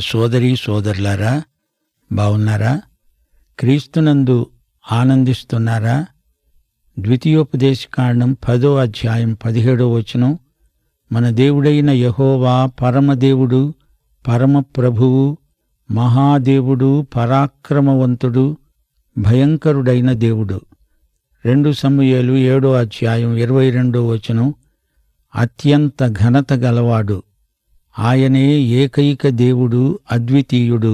సోదరీ సోదరులారా బావున్నారా క్రీస్తునందు ఆనందిస్తున్నారా ద్వితీయోపదేశకాండం పదో అధ్యాయం పదిహేడో వచనం మన దేవుడైన యహోవా పరమదేవుడు పరమప్రభువు మహాదేవుడు పరాక్రమవంతుడు భయంకరుడైన దేవుడు రెండు సమూయేలు ఏడో అధ్యాయం ఇరవై రెండో వచనం అత్యంత ఘనత గలవాడు ఆయనే ఏకైక దేవుడు అద్వితీయుడు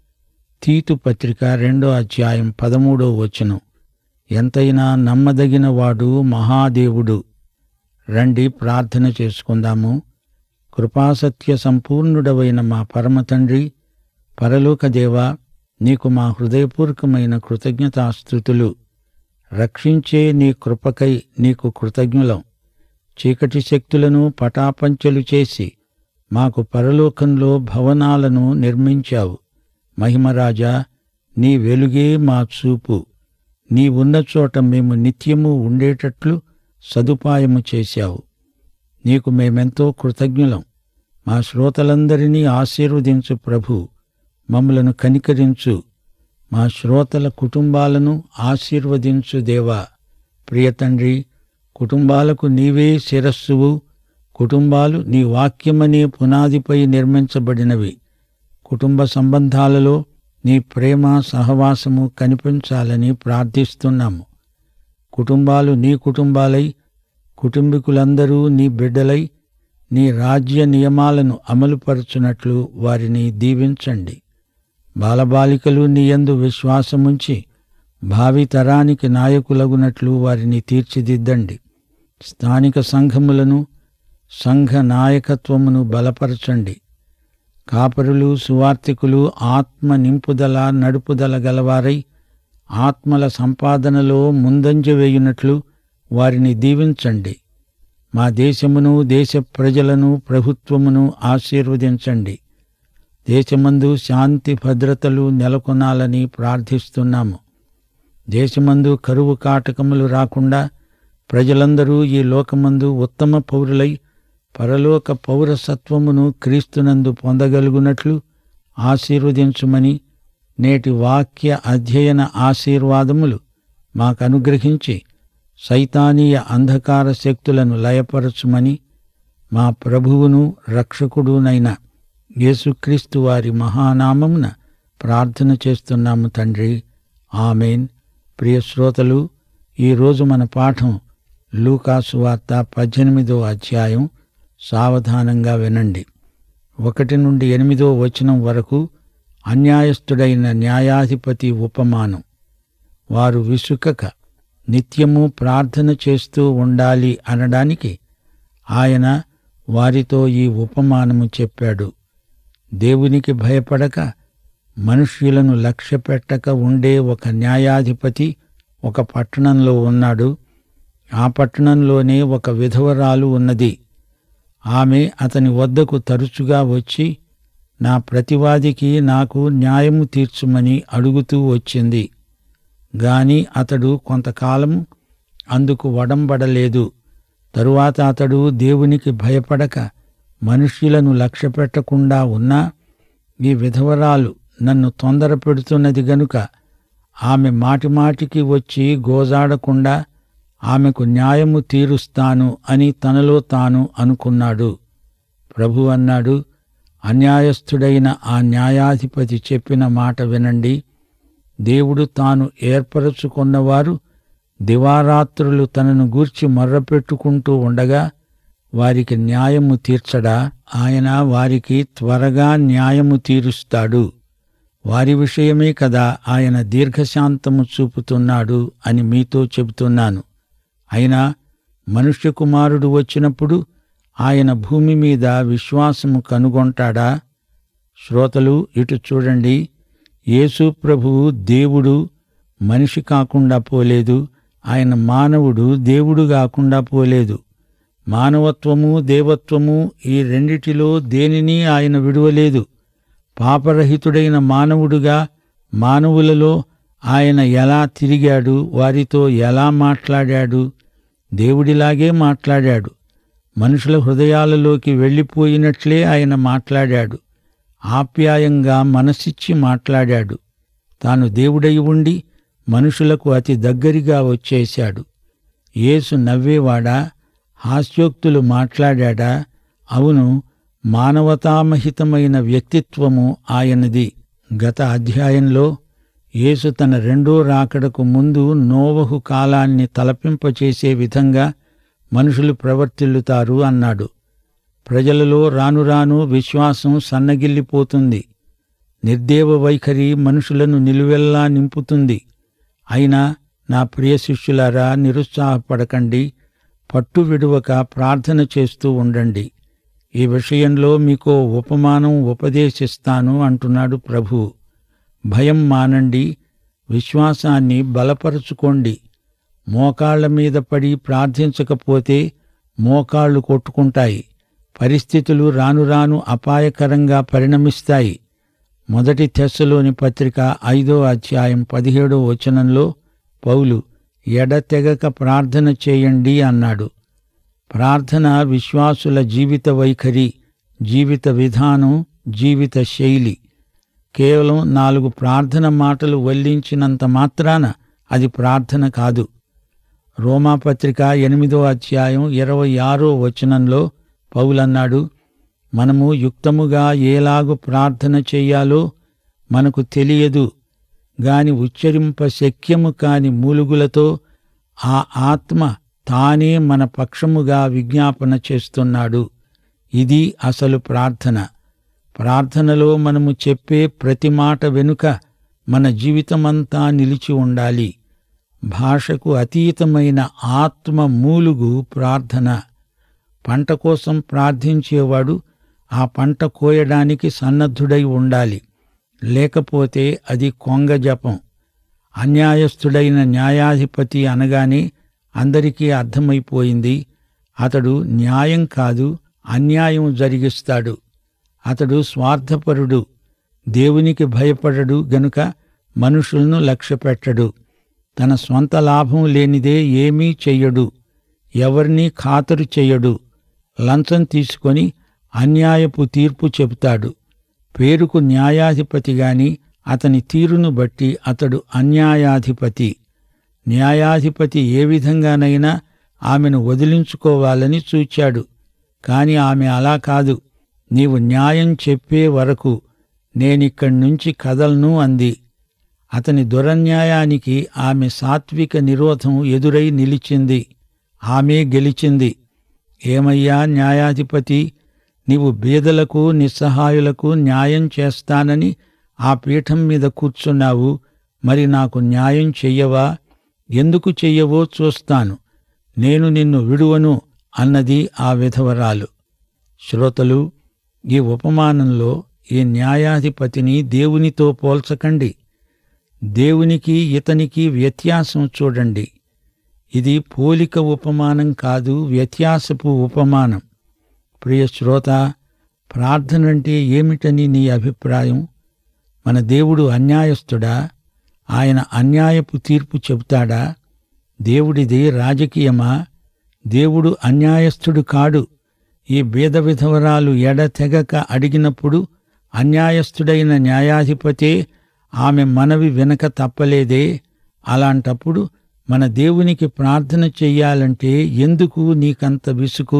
తీతు పత్రిక రెండో అధ్యాయం పదమూడో వచనం ఎంతైనా నమ్మదగిన వాడు మహాదేవుడు రండి ప్రార్థన చేసుకుందాము కృపాసత్య సంపూర్ణుడవైన మా పరమ తండ్రి పరలోక దేవా నీకు మా హృదయపూర్వకమైన కృతజ్ఞతాస్థుతులు రక్షించే నీ కృపకై నీకు కృతజ్ఞులం చీకటి శక్తులను పటాపంచలు చేసి మాకు పరలోకంలో భవనాలను నిర్మించావు మహిమరాజా నీ వెలుగే మా చూపు నీ ఉన్న చోట మేము నిత్యము ఉండేటట్లు సదుపాయము చేశావు నీకు మేమెంతో కృతజ్ఞులం మా శ్రోతలందరినీ ఆశీర్వదించు ప్రభు మమ్మలను కనికరించు మా శ్రోతల కుటుంబాలను ఆశీర్వదించు దేవా ప్రియతండ్రి కుటుంబాలకు నీవే శిరస్సువు కుటుంబాలు నీ వాక్యమనే పునాదిపై నిర్మించబడినవి కుటుంబ సంబంధాలలో నీ ప్రేమ సహవాసము కనిపించాలని ప్రార్థిస్తున్నాము కుటుంబాలు నీ కుటుంబాలై కుటుంబీకులందరూ నీ బిడ్డలై నీ రాజ్య నియమాలను అమలుపరచునట్లు వారిని దీవించండి బాలబాలికలు నీయందు విశ్వాసముంచి భావి తరానికి నాయకులగునట్లు వారిని తీర్చిదిద్దండి స్థానిక సంఘములను సంఘ నాయకత్వమును బలపరచండి కాపరులు సువార్తికులు ఆత్మ నింపుదల నడుపుదల గలవారై ఆత్మల సంపాదనలో ముందంజ వేయునట్లు వారిని దీవించండి మా దేశమును దేశ ప్రజలను ప్రభుత్వమును ఆశీర్వదించండి దేశమందు శాంతి భద్రతలు నెలకొనాలని ప్రార్థిస్తున్నాము దేశమందు కరువు కాటకములు రాకుండా ప్రజలందరూ ఈ లోకమందు ఉత్తమ పౌరులై పరలోక పౌరసత్వమును క్రీస్తునందు పొందగలుగునట్లు ఆశీర్వదించుమని నేటి వాక్య అధ్యయన ఆశీర్వాదములు మాకు అనుగ్రహించి సైతానీయ అంధకార శక్తులను లయపరచుమని మా ప్రభువును రక్షకుడునైన యేసుక్రీస్తు వారి మహానామమున ప్రార్థన చేస్తున్నాము తండ్రి ఆమెన్ ప్రియ శ్రోతలు ఈరోజు మన పాఠం లూకాసు వార్త పద్దెనిమిదో అధ్యాయం సావధానంగా వినండి ఒకటి నుండి ఎనిమిదో వచనం వరకు అన్యాయస్థుడైన న్యాయాధిపతి ఉపమానం వారు విసుకక నిత్యము ప్రార్థన చేస్తూ ఉండాలి అనడానికి ఆయన వారితో ఈ ఉపమానము చెప్పాడు దేవునికి భయపడక మనుష్యులను లక్ష్యపెట్టక ఉండే ఒక న్యాయాధిపతి ఒక పట్టణంలో ఉన్నాడు ఆ పట్టణంలోనే ఒక విధవరాలు ఉన్నది ఆమె అతని వద్దకు తరచుగా వచ్చి నా ప్రతివాదికి నాకు న్యాయము తీర్చుమని అడుగుతూ వచ్చింది గాని అతడు కొంతకాలం అందుకు వడంబడలేదు తరువాత అతడు దేవునికి భయపడక మనుష్యులను లక్ష్యపెట్టకుండా ఉన్నా ఈ విధవరాలు నన్ను తొందర పెడుతున్నది గనుక ఆమె మాటిమాటికి వచ్చి గోజాడకుండా ఆమెకు న్యాయము తీరుస్తాను అని తనలో తాను అనుకున్నాడు ప్రభు అన్నాడు అన్యాయస్థుడైన ఆ న్యాయాధిపతి చెప్పిన మాట వినండి దేవుడు తాను ఏర్పరచుకున్నవారు దివారాత్రులు తనను గూర్చి మొర్రపెట్టుకుంటూ ఉండగా వారికి న్యాయము తీర్చడా ఆయన వారికి త్వరగా న్యాయము తీరుస్తాడు వారి విషయమే కదా ఆయన దీర్ఘశాంతము చూపుతున్నాడు అని మీతో చెబుతున్నాను అయినా మనుష్య కుమారుడు వచ్చినప్పుడు ఆయన భూమి మీద విశ్వాసము కనుగొంటాడా శ్రోతలు ఇటు చూడండి యేసు ప్రభువు దేవుడు మనిషి కాకుండా పోలేదు ఆయన మానవుడు దేవుడు కాకుండా పోలేదు మానవత్వము దేవత్వము ఈ రెండిటిలో దేనిని ఆయన విడువలేదు పాపరహితుడైన మానవుడుగా మానవులలో ఆయన ఎలా తిరిగాడు వారితో ఎలా మాట్లాడాడు దేవుడిలాగే మాట్లాడాడు మనుషుల హృదయాలలోకి వెళ్ళిపోయినట్లే ఆయన మాట్లాడాడు ఆప్యాయంగా మనసిచ్చి మాట్లాడాడు తాను దేవుడై ఉండి మనుషులకు అతి దగ్గరిగా వచ్చేశాడు యేసు నవ్వేవాడా హాస్యోక్తులు మాట్లాడా అవును మానవతామహితమైన వ్యక్తిత్వము ఆయనది గత అధ్యాయంలో యేసు తన రెండో రాకడకు ముందు నోవహు కాలాన్ని తలపింపచేసే విధంగా మనుషులు ప్రవర్తిల్లుతారు అన్నాడు ప్రజలలో రాను రాను విశ్వాసం సన్నగిల్లిపోతుంది నిర్దేవ వైఖరి మనుషులను నిలువెల్లా నింపుతుంది అయినా నా ప్రియ శిష్యులారా నిరుత్సాహపడకండి పట్టు విడువక ప్రార్థన చేస్తూ ఉండండి ఈ విషయంలో మీకో ఉపమానం ఉపదేశిస్తాను అంటున్నాడు ప్రభు భయం మానండి విశ్వాసాన్ని బలపరుచుకోండి మోకాళ్ల మీద పడి ప్రార్థించకపోతే మోకాళ్ళు కొట్టుకుంటాయి పరిస్థితులు రాను రాను అపాయకరంగా పరిణమిస్తాయి మొదటి తెస్సలోని పత్రిక ఐదో అధ్యాయం పదిహేడో వచనంలో పౌలు ఎడతెగక ప్రార్థన చేయండి అన్నాడు ప్రార్థన విశ్వాసుల జీవిత వైఖరి జీవిత విధానం జీవిత శైలి కేవలం నాలుగు ప్రార్థన మాటలు వల్లించినంత మాత్రాన అది ప్రార్థన కాదు రోమాపత్రిక ఎనిమిదో అధ్యాయం ఇరవై ఆరో వచనంలో పౌలన్నాడు మనము యుక్తముగా ఏలాగు ప్రార్థన చెయ్యాలో మనకు తెలియదు గాని ఉచ్చరింప శక్యము కాని మూలుగులతో ఆ ఆత్మ తానే మన పక్షముగా విజ్ఞాపన చేస్తున్నాడు ఇది అసలు ప్రార్థన ప్రార్థనలో మనము చెప్పే ప్రతి మాట వెనుక మన జీవితమంతా నిలిచి ఉండాలి భాషకు అతీతమైన ఆత్మ మూలుగు ప్రార్థన పంట కోసం ప్రార్థించేవాడు ఆ పంట కోయడానికి సన్నద్ధుడై ఉండాలి లేకపోతే అది కొంగ జపం అన్యాయస్థుడైన న్యాయాధిపతి అనగానే అందరికీ అర్థమైపోయింది అతడు న్యాయం కాదు అన్యాయం జరిగిస్తాడు అతడు స్వార్థపరుడు దేవునికి భయపడడు గనుక మనుషులను లక్ష్యపెట్టడు తన స్వంత లాభం లేనిదే ఏమీ చెయ్యడు ఎవరినీ ఖాతరు చెయ్యడు లంచం తీసుకొని అన్యాయపు తీర్పు చెబుతాడు పేరుకు న్యాయాధిపతి గాని అతని తీరును బట్టి అతడు అన్యాయాధిపతి న్యాయాధిపతి ఏ విధంగానైనా ఆమెను వదిలించుకోవాలని చూచాడు కాని ఆమె అలా కాదు నీవు న్యాయం చెప్పే వరకు నేనిక్కడి నుంచి కదలను అంది అతని దురన్యాయానికి ఆమె సాత్విక నిరోధం ఎదురై నిలిచింది ఆమె గెలిచింది ఏమయ్యా న్యాయాధిపతి నీవు బీదలకు నిస్సహాయులకు న్యాయం చేస్తానని ఆ పీఠం మీద కూర్చున్నావు మరి నాకు న్యాయం చెయ్యవా ఎందుకు చెయ్యవో చూస్తాను నేను నిన్ను విడువను అన్నది ఆ విధవరాలు శ్రోతలు ఈ ఉపమానంలో ఈ న్యాయాధిపతిని దేవునితో పోల్చకండి దేవునికి ఇతనికి వ్యత్యాసం చూడండి ఇది పోలిక ఉపమానం కాదు వ్యత్యాసపు ఉపమానం ప్రియ శ్రోత ప్రార్థనంటే ఏమిటని నీ అభిప్రాయం మన దేవుడు అన్యాయస్తుడా ఆయన అన్యాయపు తీర్పు చెబుతాడా దేవుడిది రాజకీయమా దేవుడు అన్యాయస్థుడు కాడు ఈ బీద విధవరాలు ఎడతెగక అడిగినప్పుడు అన్యాయస్థుడైన న్యాయాధిపతే ఆమె మనవి వినక తప్పలేదే అలాంటప్పుడు మన దేవునికి ప్రార్థన చెయ్యాలంటే ఎందుకు నీకంత విసుకు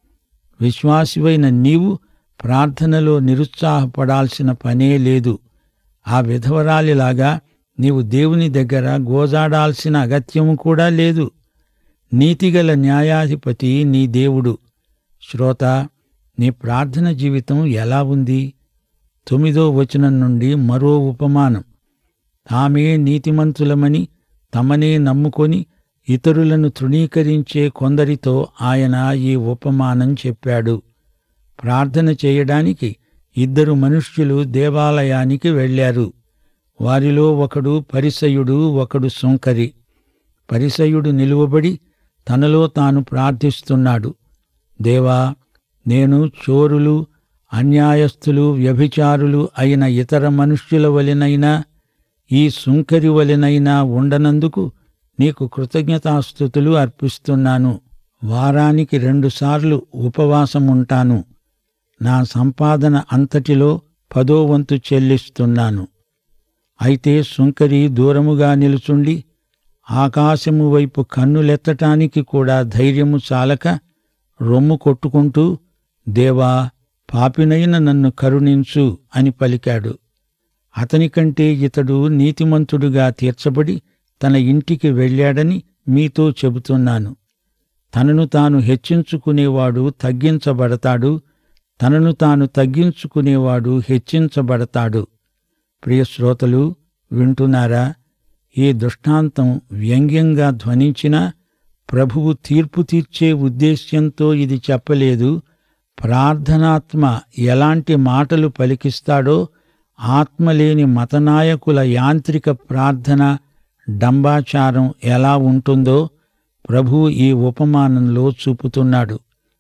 విశ్వాసివైన నీవు ప్రార్థనలో నిరుత్సాహపడాల్సిన పనే లేదు ఆ విధవరాలిలాగా నీవు దేవుని దగ్గర గోజాడాల్సిన అగత్యము కూడా లేదు నీతిగల న్యాయాధిపతి నీ దేవుడు శ్రోత నీ ప్రార్థన జీవితం ఎలా ఉంది తొమ్మిదో వచనం నుండి మరో ఉపమానం తామే నీతిమంతులమని తమనే నమ్ముకొని ఇతరులను తృణీకరించే కొందరితో ఆయన ఈ ఉపమానం చెప్పాడు ప్రార్థన చేయడానికి ఇద్దరు మనుష్యులు దేవాలయానికి వెళ్ళారు వారిలో ఒకడు పరిసయుడు ఒకడు సుంకరి పరిసయుడు నిలువబడి తనలో తాను ప్రార్థిస్తున్నాడు దేవా నేను చోరులు అన్యాయస్థులు వ్యభిచారులు అయిన ఇతర మనుష్యుల వలెనైనా ఈ సుంకరి వలెనైనా ఉండనందుకు నీకు కృతజ్ఞతాస్థుతులు అర్పిస్తున్నాను వారానికి రెండుసార్లు ఉపవాసముంటాను నా సంపాదన అంతటిలో పదో వంతు చెల్లిస్తున్నాను అయితే సుంకరి దూరముగా నిలుచుండి ఆకాశము వైపు కన్నులెత్తటానికి కూడా ధైర్యము చాలక రొమ్ము కొట్టుకుంటూ దేవా పాపినైన నన్ను కరుణించు అని పలికాడు అతనికంటే ఇతడు నీతిమంతుడుగా తీర్చబడి తన ఇంటికి వెళ్ళాడని మీతో చెబుతున్నాను తనను తాను హెచ్చించుకునేవాడు తగ్గించబడతాడు తనను తాను తగ్గించుకునేవాడు హెచ్చించబడతాడు ప్రియశ్రోతలు వింటున్నారా ఈ దృష్టాంతం వ్యంగ్యంగా ధ్వనించినా ప్రభువు తీర్పు తీర్చే ఉద్దేశ్యంతో ఇది చెప్పలేదు ప్రార్థనాత్మ ఎలాంటి మాటలు పలికిస్తాడో ఆత్మలేని మతనాయకుల యాంత్రిక ప్రార్థన డంబాచారం ఎలా ఉంటుందో ప్రభువు ఈ ఉపమానంలో చూపుతున్నాడు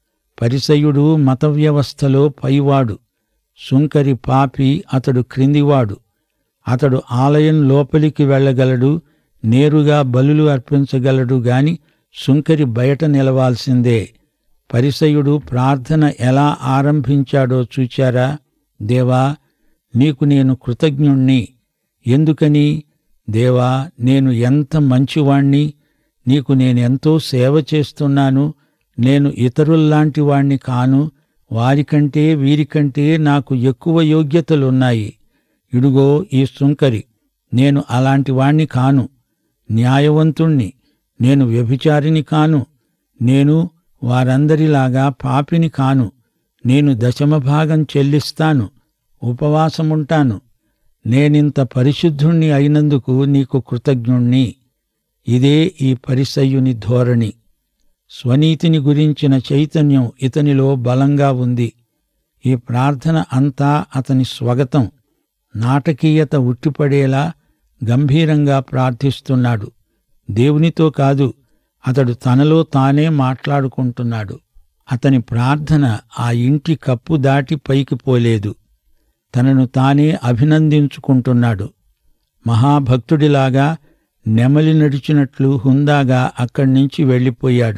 పరిసయుడు మత వ్యవస్థలో పైవాడు సుంకరి పాపి అతడు క్రిందివాడు అతడు ఆలయం లోపలికి వెళ్ళగలడు నేరుగా బలులు అర్పించగలడు గాని సుంకరి బయట నిలవాల్సిందే పరిసయుడు ప్రార్థన ఎలా ఆరంభించాడో చూచారా దేవా నీకు నేను కృతజ్ఞుణ్ణి ఎందుకని దేవా నేను ఎంత మంచివాణ్ణి నీకు నేనెంతో సేవ చేస్తున్నాను నేను ఇతరుల్లాంటి వాణ్ణి కాను వారికంటే వీరికంటే నాకు ఎక్కువ యోగ్యతలున్నాయి ఇడుగో ఈ సుంకరి నేను అలాంటి వాణ్ణి కాను న్యాయవంతుణ్ణి నేను వ్యభిచారిని కాను నేను వారందరిలాగా పాపిని కాను నేను దశమభాగం చెల్లిస్తాను ఉపవాసముంటాను నేనింత పరిశుద్ధుణ్ణి అయినందుకు నీకు కృతజ్ఞుణ్ణి ఇదే ఈ పరిసయ్యుని ధోరణి స్వనీతిని గురించిన చైతన్యం ఇతనిలో బలంగా ఉంది ఈ ప్రార్థన అంతా అతని స్వగతం నాటకీయత ఉట్టిపడేలా గంభీరంగా ప్రార్థిస్తున్నాడు దేవునితో కాదు అతడు తనలో తానే మాట్లాడుకుంటున్నాడు అతని ప్రార్థన ఆ ఇంటి కప్పు దాటి పైకి పోలేదు తనను తానే అభినందించుకుంటున్నాడు మహాభక్తుడిలాగా నెమలి నడిచినట్లు హుందాగా అక్కడి నుంచి వెళ్ళిపోయాడు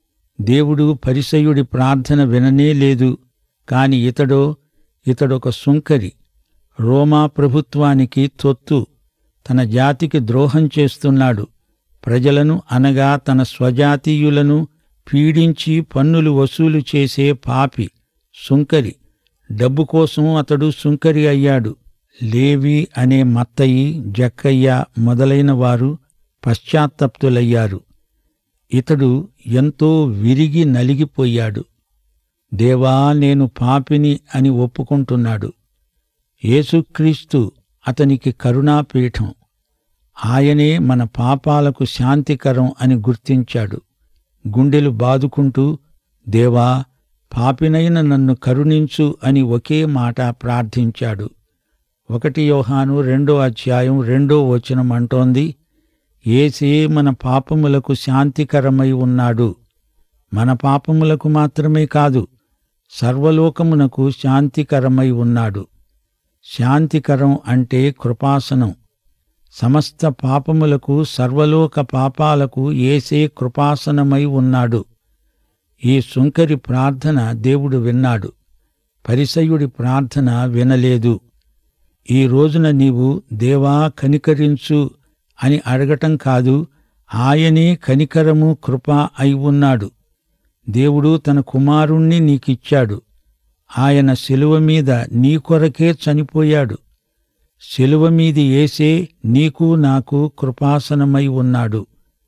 దేవుడు పరిసయుడి ప్రార్థన విననే లేదు కాని ఇతడో ఇతడొక సుంకరి రోమా ప్రభుత్వానికి తొత్తు తన జాతికి ద్రోహం చేస్తున్నాడు ప్రజలను అనగా తన స్వజాతీయులను పీడించి పన్నులు వసూలు చేసే పాపి సుంకరి డబ్బు కోసం అతడు సుంకరి అయ్యాడు లేవి అనే మత్తయి జక్కయ్య మొదలైన వారు పశ్చాత్తప్తులయ్యారు ఇతడు ఎంతో విరిగి నలిగిపోయాడు దేవా నేను పాపిని అని ఒప్పుకుంటున్నాడు యేసుక్రీస్తు అతనికి కరుణాపీఠం ఆయనే మన పాపాలకు శాంతికరం అని గుర్తించాడు గుండెలు బాదుకుంటూ దేవా పాపినైన నన్ను కరుణించు అని ఒకే మాట ప్రార్థించాడు ఒకటి యోహాను రెండో అధ్యాయం రెండో వచనం అంటోంది ఏసే మన పాపములకు శాంతికరమై ఉన్నాడు మన పాపములకు మాత్రమే కాదు సర్వలోకమునకు శాంతికరమై ఉన్నాడు శాంతికరం అంటే కృపాసనం సమస్త పాపములకు సర్వలోక పాపాలకు ఏసే కృపాసనమై ఉన్నాడు ఈ సుంకరి ప్రార్థన దేవుడు విన్నాడు పరిసయుడి ప్రార్థన వినలేదు ఈ రోజున నీవు దేవా కనికరించు అని అడగటం కాదు ఆయనే కనికరము కృప అయి ఉన్నాడు దేవుడు తన కుమారుణ్ణి నీకిచ్చాడు ఆయన శిలువ మీద నీ కొరకే చనిపోయాడు శిలువ మీది ఏసే నీకు నాకు కృపాసనమై ఉన్నాడు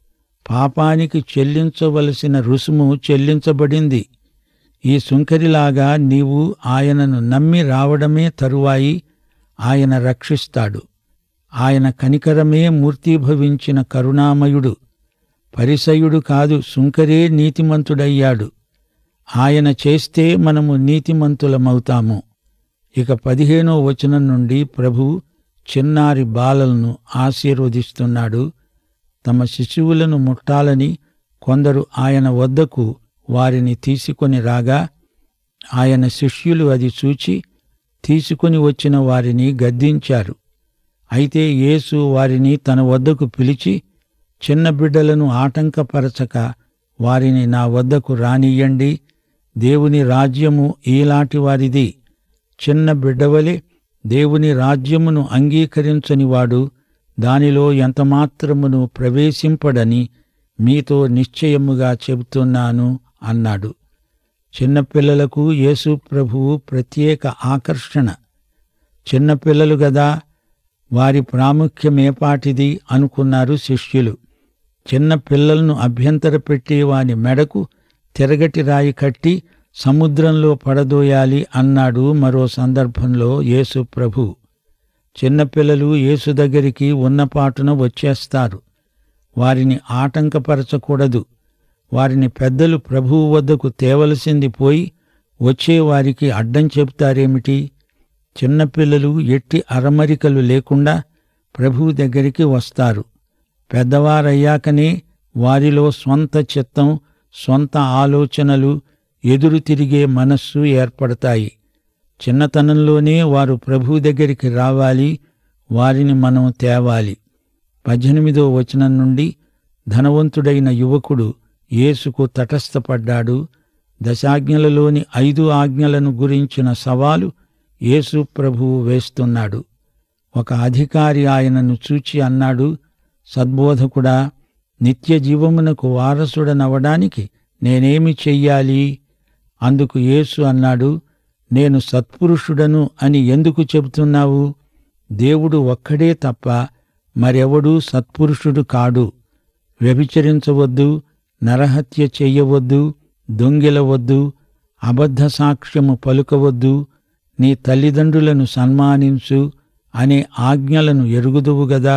పాపానికి చెల్లించవలసిన రుసుము చెల్లించబడింది ఈ సుంకరిలాగా నీవు ఆయనను నమ్మి రావడమే తరువాయి ఆయన రక్షిస్తాడు ఆయన కనికరమే మూర్తీభవించిన కరుణామయుడు పరిసయుడు కాదు సుంకరే నీతిమంతుడయ్యాడు ఆయన చేస్తే మనము నీతిమంతులమవుతాము ఇక పదిహేనో వచనం నుండి ప్రభు చిన్నారి బాలలను ఆశీర్వదిస్తున్నాడు తమ శిశువులను ముట్టాలని కొందరు ఆయన వద్దకు వారిని తీసుకొని రాగా ఆయన శిష్యులు అది చూచి తీసుకొని వచ్చిన వారిని గద్దించారు అయితే యేసు వారిని తన వద్దకు పిలిచి చిన్న బిడ్డలను ఆటంకపరచక వారిని నా వద్దకు రానియ్యండి దేవుని రాజ్యము ఈలాంటి వారిది చిన్న బిడ్డవలే దేవుని రాజ్యమును అంగీకరించని వాడు దానిలో ఎంతమాత్రమును ప్రవేశింపడని మీతో నిశ్చయముగా చెబుతున్నాను అన్నాడు చిన్నపిల్లలకు యేసు ప్రభువు ప్రత్యేక ఆకర్షణ చిన్నపిల్లలు గదా వారి ప్రాముఖ్యమేపాటిది అనుకున్నారు శిష్యులు చిన్న పిల్లలను అభ్యంతర పెట్టి వాని మెడకు తిరగటి రాయి కట్టి సముద్రంలో పడదోయాలి అన్నాడు మరో సందర్భంలో యేసు ప్రభు చిన్నపిల్లలు యేసు దగ్గరికి ఉన్నపాటున వచ్చేస్తారు వారిని ఆటంకపరచకూడదు వారిని పెద్దలు ప్రభువు వద్దకు తేవలసింది పోయి వచ్చే వారికి అడ్డం చెబుతారేమిటి చిన్నపిల్లలు ఎట్టి అరమరికలు లేకుండా ప్రభువు దగ్గరికి వస్తారు పెద్దవారయ్యాకనే వారిలో స్వంత చిత్తం స్వంత ఆలోచనలు ఎదురు తిరిగే మనస్సు ఏర్పడతాయి చిన్నతనంలోనే వారు ప్రభు దగ్గరికి రావాలి వారిని మనం తేవాలి పద్దెనిమిదో వచనం నుండి ధనవంతుడైన యువకుడు యేసుకు తటస్థపడ్డాడు దశాజ్ఞలలోని ఐదు ఆజ్ఞలను గురించిన సవాలు యేసు ప్రభువు వేస్తున్నాడు ఒక అధికారి ఆయనను చూచి అన్నాడు సద్బోధకుడా నిత్య జీవమునకు వారసుడనవడానికి నేనేమి చెయ్యాలి అందుకు యేసు అన్నాడు నేను సత్పురుషుడను అని ఎందుకు చెబుతున్నావు దేవుడు ఒక్కడే తప్ప మరెవడూ సత్పురుషుడు కాడు వ్యభిచరించవద్దు నరహత్య చెయ్యవద్దు దొంగిలవద్దు అబద్ధ సాక్ష్యము పలుకవద్దు నీ తల్లిదండ్రులను సన్మానించు అనే ఆజ్ఞలను ఎరుగుదువు గదా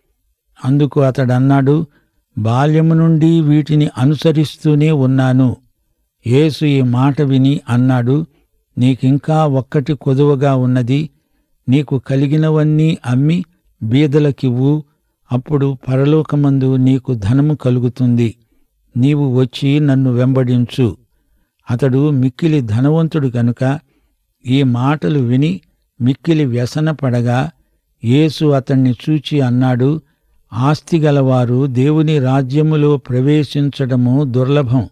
అందుకు అతడన్నాడు బాల్యము నుండి వీటిని అనుసరిస్తూనే ఉన్నాను యేసు ఈ మాట విని అన్నాడు నీకింకా ఒక్కటి కొదువగా ఉన్నది నీకు కలిగినవన్నీ అమ్మి బీదలకివ్వు అప్పుడు పరలోకమందు నీకు ధనము కలుగుతుంది నీవు వచ్చి నన్ను వెంబడించు అతడు మిక్కిలి ధనవంతుడు గనుక ఈ మాటలు విని మిక్కిలి వ్యసనపడగా యేసు అతణ్ణి చూచి అన్నాడు ఆస్తి గలవారు దేవుని రాజ్యములో ప్రవేశించడము దుర్లభం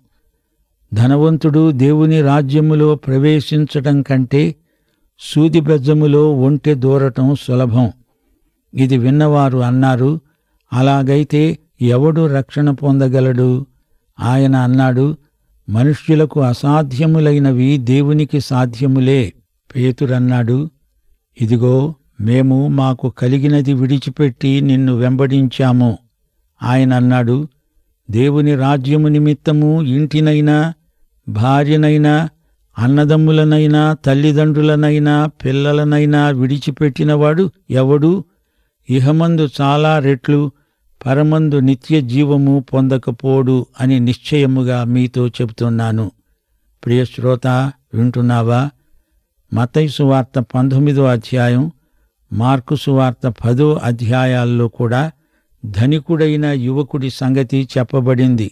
ధనవంతుడు దేవుని రాజ్యములో ప్రవేశించటం కంటే సూది బెజ్జములో ఒంటె దూరటం సులభం ఇది విన్నవారు అన్నారు అలాగైతే ఎవడు రక్షణ పొందగలడు ఆయన అన్నాడు మనుష్యులకు అసాధ్యములైనవి దేవునికి సాధ్యములే పేతురన్నాడు ఇదిగో మేము మాకు కలిగినది విడిచిపెట్టి నిన్ను వెంబడించాము ఆయన అన్నాడు దేవుని రాజ్యము నిమిత్తము ఇంటినైనా భార్యనైనా అన్నదమ్ములనైనా తల్లిదండ్రులనైనా పిల్లలనైనా విడిచిపెట్టినవాడు ఎవడు ఇహమందు చాలా రెట్లు పరమందు నిత్య జీవము పొందకపోడు అని నిశ్చయముగా మీతో చెబుతున్నాను ప్రియ శ్రోత వింటున్నావా మతయి సువార్త పంతొమ్మిదో అధ్యాయం మార్కు సువార్త పదో అధ్యాయాల్లో కూడా ధనికుడైన యువకుడి సంగతి చెప్పబడింది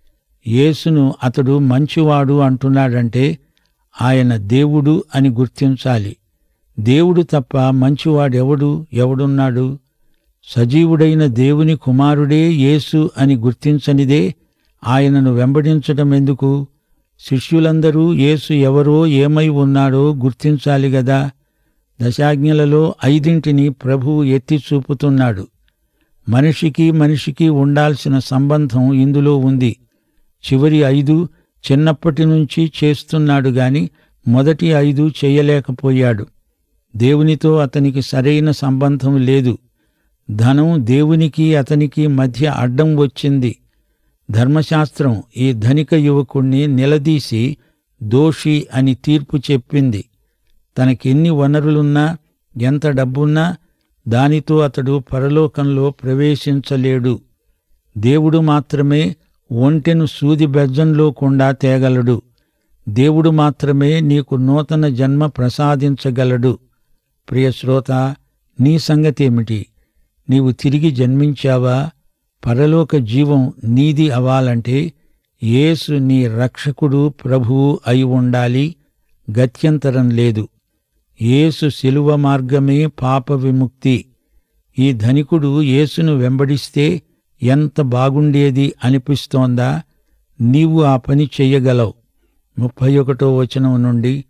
యేసును అతడు మంచివాడు అంటున్నాడంటే ఆయన దేవుడు అని గుర్తించాలి దేవుడు తప్ప మంచివాడెవడు ఎవడున్నాడు సజీవుడైన దేవుని కుమారుడే యేసు అని గుర్తించనిదే ఆయనను వెంబడించటం ఎందుకు శిష్యులందరూ యేసు ఎవరో ఏమై ఉన్నాడో గుర్తించాలి గదా దశాజ్ఞలలో ఐదింటిని ప్రభువు ఎత్తి చూపుతున్నాడు మనిషికి మనిషికి ఉండాల్సిన సంబంధం ఇందులో ఉంది చివరి ఐదు చిన్నప్పటి నుంచి చేస్తున్నాడు గాని మొదటి ఐదు చేయలేకపోయాడు దేవునితో అతనికి సరైన సంబంధం లేదు ధనం దేవునికి అతనికి మధ్య అడ్డం వచ్చింది ధర్మశాస్త్రం ఈ ధనిక యువకుణ్ణి నిలదీసి దోషి అని తీర్పు చెప్పింది తనకెన్ని వనరులున్నా ఎంత డబ్బున్నా దానితో అతడు పరలోకంలో ప్రవేశించలేడు దేవుడు మాత్రమే ఒంటెను సూది బెజ్జంలో కుండా తేగలడు దేవుడు మాత్రమే నీకు నూతన జన్మ ప్రసాదించగలడు ప్రియ శ్రోత నీ సంగతేమిటి నీవు తిరిగి జన్మించావా పరలోక జీవం నీది అవ్వాలంటే యేసు నీ రక్షకుడు ప్రభువు అయి ఉండాలి గత్యంతరం లేదు యేసు శిలువ మార్గమే పాప విముక్తి ఈ ధనికుడు యేసును వెంబడిస్తే ఎంత బాగుండేది అనిపిస్తోందా నీవు ఆ పని చెయ్యగలవు ముప్పై ఒకటో వచనం నుండి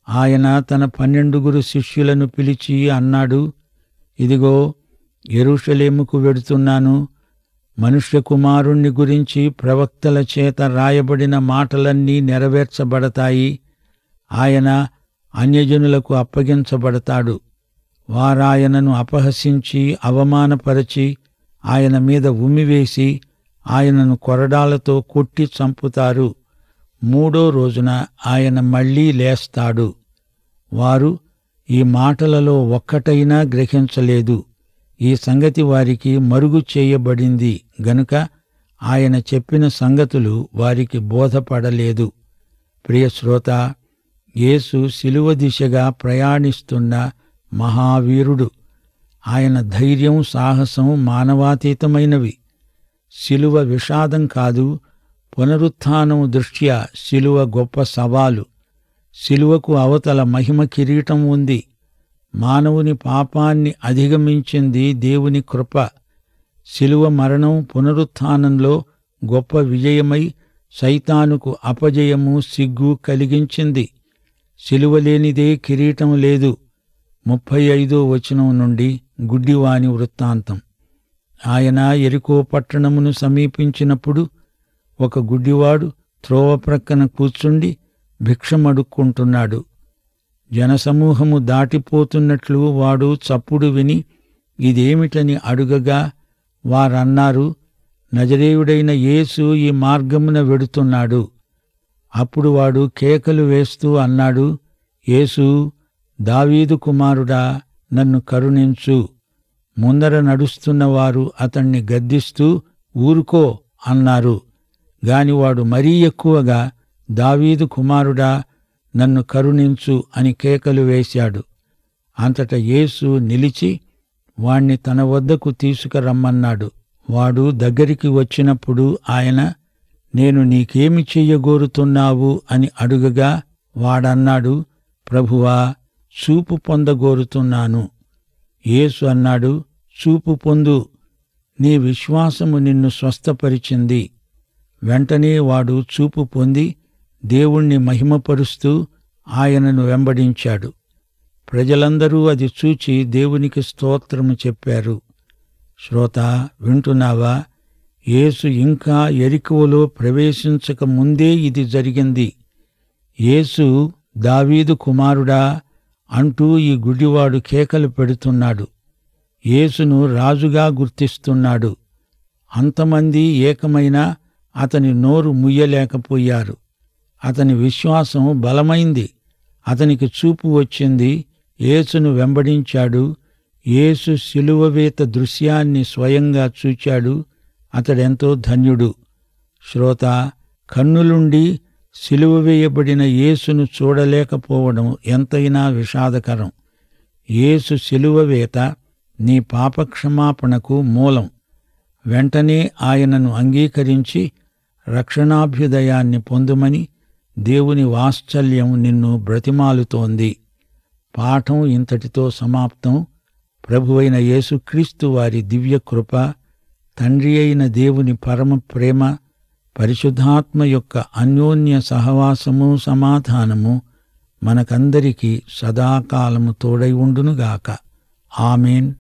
ఆయన తన పన్నెండుగురు శిష్యులను పిలిచి అన్నాడు ఇదిగో ఎరుషలేముకు వెడుతున్నాను మనుష్య కుమారుణ్ణి గురించి ప్రవక్తల చేత రాయబడిన మాటలన్నీ నెరవేర్చబడతాయి ఆయన అన్యజనులకు అప్పగించబడతాడు వారాయనను అపహసించి అవమానపరచి ఆయన మీద ఉమ్మివేసి ఆయనను కొరడాలతో కొట్టి చంపుతారు మూడో రోజున ఆయన మళ్లీ లేస్తాడు వారు ఈ మాటలలో ఒక్కటైనా గ్రహించలేదు ఈ సంగతి వారికి మరుగు చేయబడింది గనుక ఆయన చెప్పిన సంగతులు వారికి బోధపడలేదు ప్రియశ్రోత యేసు శిలువ దిశగా ప్రయాణిస్తున్న మహావీరుడు ఆయన ధైర్యం సాహసం మానవాతీతమైనవి శిలువ విషాదం కాదు పునరుత్థానం దృష్ట్యా శిలువ గొప్ప సవాలు శిలువకు అవతల మహిమ కిరీటం ఉంది మానవుని పాపాన్ని అధిగమించింది దేవుని కృప శిలువ మరణం పునరుత్థానంలో గొప్ప విజయమై సైతానుకు అపజయము సిగ్గు కలిగించింది శిలువ లేనిదే కిరీటం లేదు ముప్పై ఐదో వచనం నుండి గుడ్డివాని వృత్తాంతం ఆయన ఎరికో పట్టణమును సమీపించినప్పుడు ఒక గుడ్డివాడు త్రోవ ప్రక్కన కూర్చుండి భిక్షమడుక్కుంటున్నాడు జనసమూహము దాటిపోతున్నట్లు వాడు చప్పుడు విని ఇదేమిటని అడుగగా వారన్నారు నజరేయుడైన యేసు ఈ మార్గమున వెడుతున్నాడు అప్పుడు వాడు కేకలు వేస్తూ అన్నాడు యేసు దావీదు కుమారుడా నన్ను కరుణించు ముందర నడుస్తున్నవారు అతణ్ణి గద్దిస్తూ ఊరుకో అన్నారు గాని వాడు మరీ ఎక్కువగా దావీదు కుమారుడా నన్ను కరుణించు అని కేకలు వేశాడు అంతట యేసు నిలిచి వాణ్ణి తన వద్దకు తీసుకురమ్మన్నాడు వాడు దగ్గరికి వచ్చినప్పుడు ఆయన నేను నీకేమి చెయ్యగోరుతున్నావు అని అడుగగా వాడన్నాడు ప్రభువా చూపు పొందగోరుతున్నాను యేసు అన్నాడు చూపు పొందు నీ విశ్వాసము నిన్ను స్వస్థపరిచింది వెంటనే వాడు చూపు పొంది దేవుణ్ణి మహిమపరుస్తూ ఆయనను వెంబడించాడు ప్రజలందరూ అది చూచి దేవునికి స్తోత్రము చెప్పారు శ్రోత వింటున్నావా యేసు ఇంకా ఎరికువలో ప్రవేశించక ముందే ఇది జరిగింది యేసు దావీదు కుమారుడా అంటూ ఈ గుడివాడు కేకలు పెడుతున్నాడు యేసును రాజుగా గుర్తిస్తున్నాడు అంతమంది ఏకమైనా అతని నోరు ముయ్యలేకపోయారు అతని విశ్వాసం బలమైంది అతనికి చూపు వచ్చింది యేసును వెంబడించాడు యేసు శిలువవేత దృశ్యాన్ని స్వయంగా చూచాడు అతడెంతో ధన్యుడు శ్రోత కన్నులుండి సిలువ వేయబడిన యేసును చూడలేకపోవడం ఎంతైనా విషాదకరం యేసు సిలువ వేత నీ పాపక్షమాపణకు మూలం వెంటనే ఆయనను అంగీకరించి రక్షణాభ్యుదయాన్ని పొందుమని దేవుని వాత్సల్యం నిన్ను బ్రతిమాలుతోంది పాఠం ఇంతటితో సమాప్తం ప్రభువైన యేసుక్రీస్తు వారి దివ్య కృప తండ్రి అయిన దేవుని పరమ ప్రేమ పరిశుద్ధాత్మ యొక్క అన్యోన్య సహవాసము సమాధానము మనకందరికీ సదాకాలము తోడై ఉండునుగాక ఆమెన్